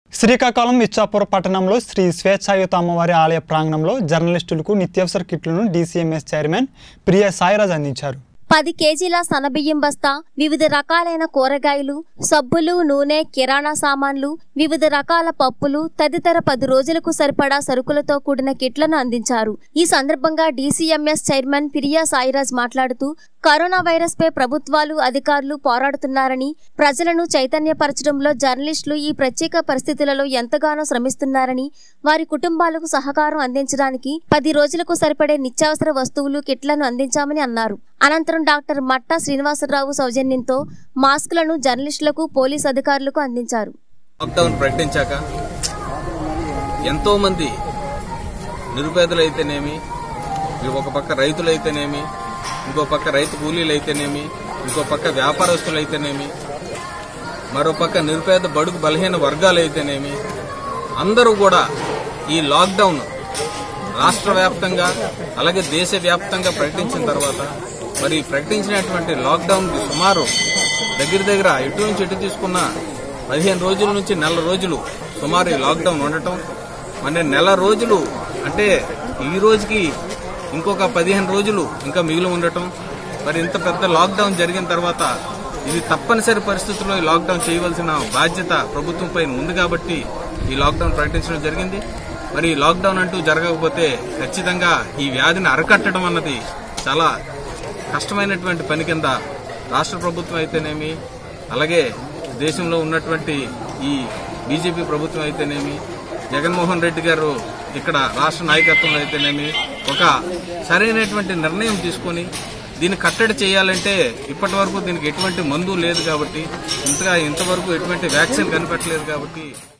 శ్రీకాకుళం ఇచ్చాపురం పట్టణంలో శ్రీ స్వేచ్ఛాయుత అమ్మవారి ఆలయ ప్రాంగణంలో జర్నలిస్టులకు నిత్యావసర కిట్లను డీసీఎంఎస్ చైర్మన్ ప్రియ సాయిరాజ్ అందించారు పది కేజీల సన్నబియ్యం బస్తా వివిధ రకాలైన కూరగాయలు సబ్బులు నూనె కిరాణా సామాన్లు వివిధ రకాల పప్పులు తదితర పది రోజులకు సరిపడా సరుకులతో కూడిన కిట్లను అందించారు ఈ సందర్భంగా డీసీఎంఎస్ చైర్మన్ పిరియా సాయిరాజ్ మాట్లాడుతూ కరోనా వైరస్ పై ప్రభుత్వాలు అధికారులు పోరాడుతున్నారని ప్రజలను చైతన్యపరచడంలో జర్నలిస్టులు ఈ ప్రత్యేక పరిస్థితులలో ఎంతగానో శ్రమిస్తున్నారని వారి కుటుంబాలకు సహకారం అందించడానికి పది రోజులకు సరిపడే నిత్యావసర వస్తువులు కిట్లను అందించామని అన్నారు అనంతరం డాక్టర్ మట్టా శ్రీనివాసరావు సౌజన్యంతో మాస్కులను జర్నలిస్టులకు పోలీస్ అధికారులకు అందించారు లాక్డౌన్ ప్రకటించాక ఎంతో మంది నిరుపేదలైతేనేమి ఒక పక్క రైతులైతేనేమి ఇంకో పక్క రైతు కూలీలైతేనేమి ఇంకో పక్క వ్యాపారస్తులైతేనేమి మరో పక్క నిరుపేద బడుగు బలహీన వర్గాలైతేనేమి అందరూ కూడా ఈ లాక్డౌన్ రాష్ట్ర వ్యాప్తంగా అలాగే దేశ వ్యాప్తంగా ప్రకటించిన తర్వాత మరి ప్రకటించినటువంటి లాక్డౌన్ కి సుమారు దగ్గర దగ్గర ఎటు నుంచి ఎటు తీసుకున్న పదిహేను రోజుల నుంచి నెల రోజులు సుమారు ఈ లాక్డౌన్ ఉండటం మరి నెల రోజులు అంటే ఈ రోజుకి ఇంకొక పదిహేను రోజులు ఇంకా మిగిలి ఉండటం మరి ఇంత పెద్ద లాక్డౌన్ జరిగిన తర్వాత ఇది తప్పనిసరి పరిస్థితుల్లో ఈ లాక్డౌన్ చేయవలసిన బాధ్యత ప్రభుత్వంపై ఉంది కాబట్టి ఈ లాక్డౌన్ ప్రకటించడం జరిగింది మరి ఈ లాక్డౌన్ అంటూ జరగకపోతే ఖచ్చితంగా ఈ వ్యాధిని అరికట్టడం అన్నది చాలా కష్టమైనటువంటి పని కింద రాష్ట్ర ప్రభుత్వం అయితేనేమి అలాగే దేశంలో ఉన్నటువంటి ఈ బీజేపీ ప్రభుత్వం అయితేనేమి జగన్మోహన్ రెడ్డి గారు ఇక్కడ రాష్ట్ర నాయకత్వంలో అయితేనేమి ఒక సరైనటువంటి నిర్ణయం తీసుకొని దీన్ని కట్టడి చేయాలంటే ఇప్పటి వరకు దీనికి ఎటువంటి మందు లేదు కాబట్టి ఇంతగా ఇంతవరకు ఎటువంటి వ్యాక్సిన్ కనిపెట్టలేదు కాబట్టి